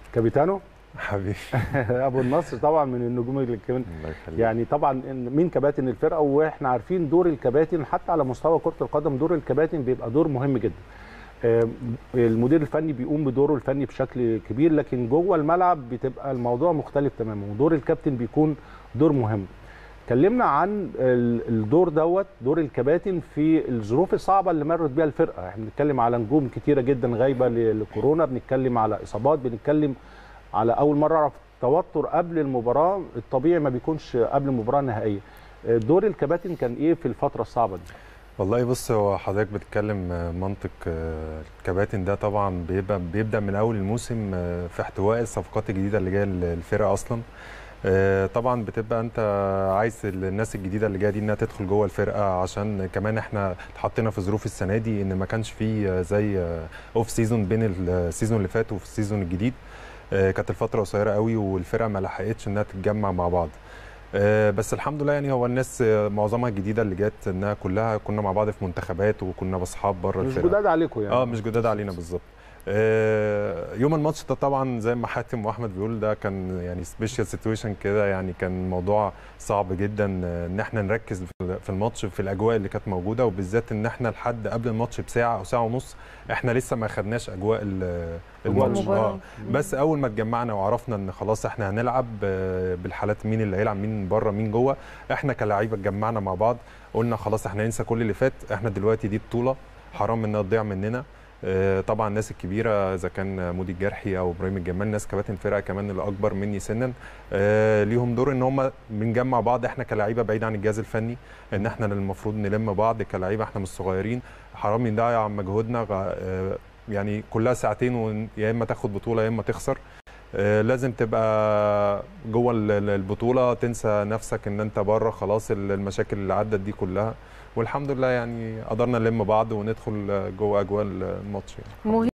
كابيتانو حبيبي ابو النصر طبعا من النجوم اللي كمان الله يخليك يعني طبعا إن- مين كباتن الفرقه واحنا عارفين دور الكباتن حتى على مستوى كره القدم دور الكباتن بيبقى دور مهم جدا آم، المدير الفني بيقوم بدوره الفني بشكل كبير لكن جوه الملعب بتبقى الموضوع مختلف تماما ودور الكابتن بيكون دور مهم اتكلمنا عن ال- الدور دوت دور الكباتن في الظروف الصعبه اللي مرت بيها الفرقه احنا بنتكلم على نجوم كتيره جدا غايبه ل- لكورونا بنتكلم على اصابات بنتكلم على اول مره اعرف توتر قبل المباراه الطبيعي ما بيكونش قبل المباراه النهائيه دور الكباتن كان ايه في الفتره الصعبه دي والله بص هو حضرتك بتتكلم آه، منطق آه، الكباتن ده طبعا بيبقى بيبدا من اول الموسم آه، في احتواء الصفقات الجديده اللي جايه للفرقه اصلا آه، طبعا بتبقى انت عايز الناس الجديده اللي جايه دي انها تدخل جوه الفرقه عشان كمان احنا اتحطينا في ظروف السنه دي ان ما كانش فيه آه، زي اوف سيزون بين السيزون اللي فات وفي السيزون الجديد آه، كانت الفتره قصيره قوي والفرقه ما لحقتش انها تتجمع مع بعض آه، بس الحمد لله يعني هو الناس آه، معظمها الجديده اللي جت انها كلها كنا مع بعض في منتخبات وكنا باصحاب بره مش الفرقه جداد عليكم يعني اه مش جداد علينا بالظبط آه، يوم الماتش ده طبعا زي ما حاتم واحمد بيقول ده كان يعني سبيشال سيتويشن كده يعني كان موضوع صعب جدا آه، ان احنا نركز في- في الماتش في الاجواء اللي كانت موجوده وبالذات ان احنا لحد قبل الماتش بساعه او ساعه ونص احنا لسه ما خدناش اجواء ال- الماتش المباراة. اه بس اول ما اتجمعنا وعرفنا ان خلاص احنا هنلعب آه، بالحالات مين اللي هيلعب مين بره مين جوه احنا كلاعيبه اتجمعنا مع بعض قلنا خلاص احنا ننسى كل اللي فات احنا دلوقتي دي بطوله حرام انها تضيع مننا آه، طبعا الناس الكبيره اذا كان مودي الجرحي او ابراهيم الجمال ناس كباتن فرقه كمان اللي اكبر مني سنا آه، ليهم دور ان هم بنجمع بعض احنا كلاعيبه بعيد عن الجهاز الفني ان احنا اللي المفروض نلم بعض كلاعيبه احنا مش صغيرين حرام نضيع مجهودنا غ- آه، يعني كلها ساعتين ون- يا اما تاخد بطوله يا اما تخسر آه، لازم تبقى جوه ال- ال- البطوله تنسى نفسك ان انت بره خلاص ال- المشاكل اللي عدت دي كلها والحمد لله يعني قدرنا نلم بعض وندخل جوه اجواء الماتش يعني. مهم